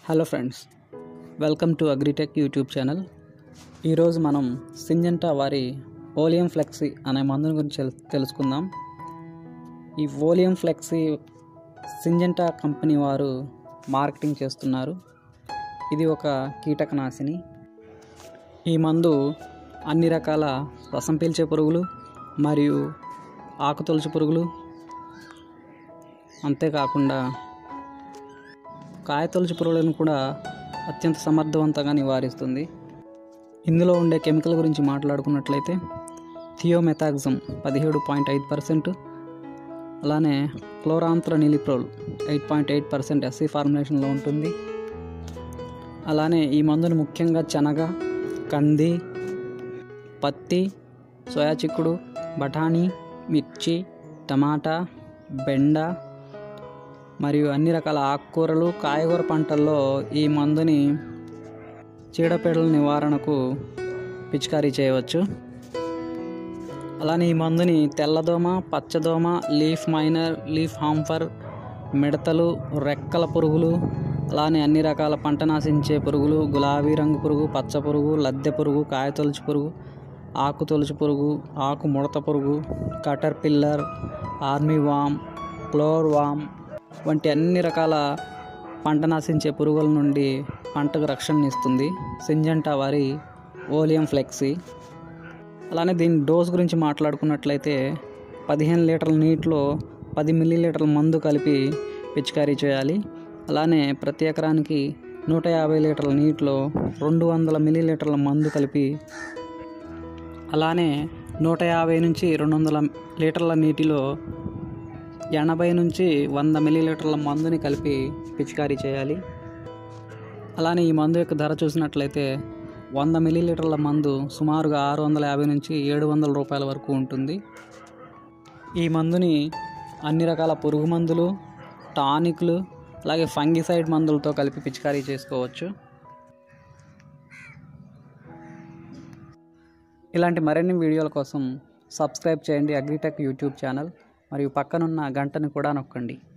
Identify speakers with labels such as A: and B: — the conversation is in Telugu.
A: hello friends welcome to Agritech YouTube channel ఈరోజు మనం సింజంటా వారి ఓలియం ఫ్లెక్సీ అనే మందుని గురించి తెలు- తెలుసుకుందాం ఈ ఓలియం ఫ్లెక్సీ సింజంటా కంపెనీ వారు మార్కెటింగ్ చేస్తున్నారు ఇది ఒక కీటకనాశిని ఈ మందు అన్ని రకాల రసం పీల్చే పురుగులు మరియు ఆకు తొలుచు పురుగులు అంతేకాకుండా కాయతొలుచు పురుగులను కూడా అత్యంత సమర్థవంతంగా నివారిస్తుంది ఇందులో ఉండే కెమికల్ గురించి మాట్లాడుకున్నట్లయితే థియోమెథాక్సమ్ పదిహేడు పాయింట్ ఐదు పర్సెంట్ అలానే chlorantraniliprole eight point eight percent SC ఫార్ములేషన్లో ఉంటుంది అలానే ఈ మందును ముఖ్యంగా శనగ కంది పత్తి సోయా చిక్కుడు బఠానీ మిర్చి టమాటా బెండ మరియు అన్ని రకాల ఆకుకూరలు కాయగూర పంటల్లో ఈ మందుని చీడపీడల నివారణకు పిచికారీ చేయవచ్చు అలానే ఈ మందుని తెల్లదోమ పచ్చదోమ లీఫ్ మైనర్ లీఫ్ హాంఫర్ మిడతలు రెక్కల పురుగులు అలానే అన్ని రకాల పంట నాశించే పురుగులు గులాబీ రంగు పురుగు పచ్చ పురుగు లద్దె పురుగు కాయ తొలుచు పురుగు ఆకు తొలుచు పురుగు ఆకు ముడత పురుగు కటర్ పిల్లర్ ఆర్మీ వామ్ క్లోర్ వామ్ వంటి అన్ని రకాల పంట నాశించే పురుగుల నుండి పంటకు రక్షణనిస్తుంది సింజంటా వారి ఓలియం ఫ్లెక్సీ అలానే దీని డోస్ గురించి మాట్లాడుకున్నట్లయితే పదిహేను లీటర్ల నీటిలో పది మిల్లీ లీటర్ల మందు కలిపి పిచికారీ చేయాలి అలానే ప్రతి ఎకరానికి నూట యాభై లీటర్ల నీటిలో రెండు వందల మిల్లీ లీటర్ల మందు కలిపి అలానే నూట యాభై నుంచి రెండు వందల లీటర్ల నీటిలో ఎనభై నుంచి వంద మిల్లీలీటర్ల మందుని కలిపి పిచికారీ చేయాలి అలానే ఈ మందు యొక్క ధర చూసినట్లయితే వంద మిల్లీలీటర్ల మందు సుమారుగా ఆరు వందల యాభై నుంచి ఏడు వందల రూపాయల వరకు ఉంటుంది ఈ మందుని అన్ని రకాల పురుగు మందులు టానిక్లు అలాగే ఫంగిసైడ్ మందులతో కలిపి పిచికారీ చేసుకోవచ్చు ఇలాంటి మరిన్ని వీడియోల కోసం సబ్స్క్రైబ్ చేయండి అగ్రిటెక్ యూట్యూబ్ ఛానల్ మరియు పక్కనున్న గంటను కూడా నొక్కండి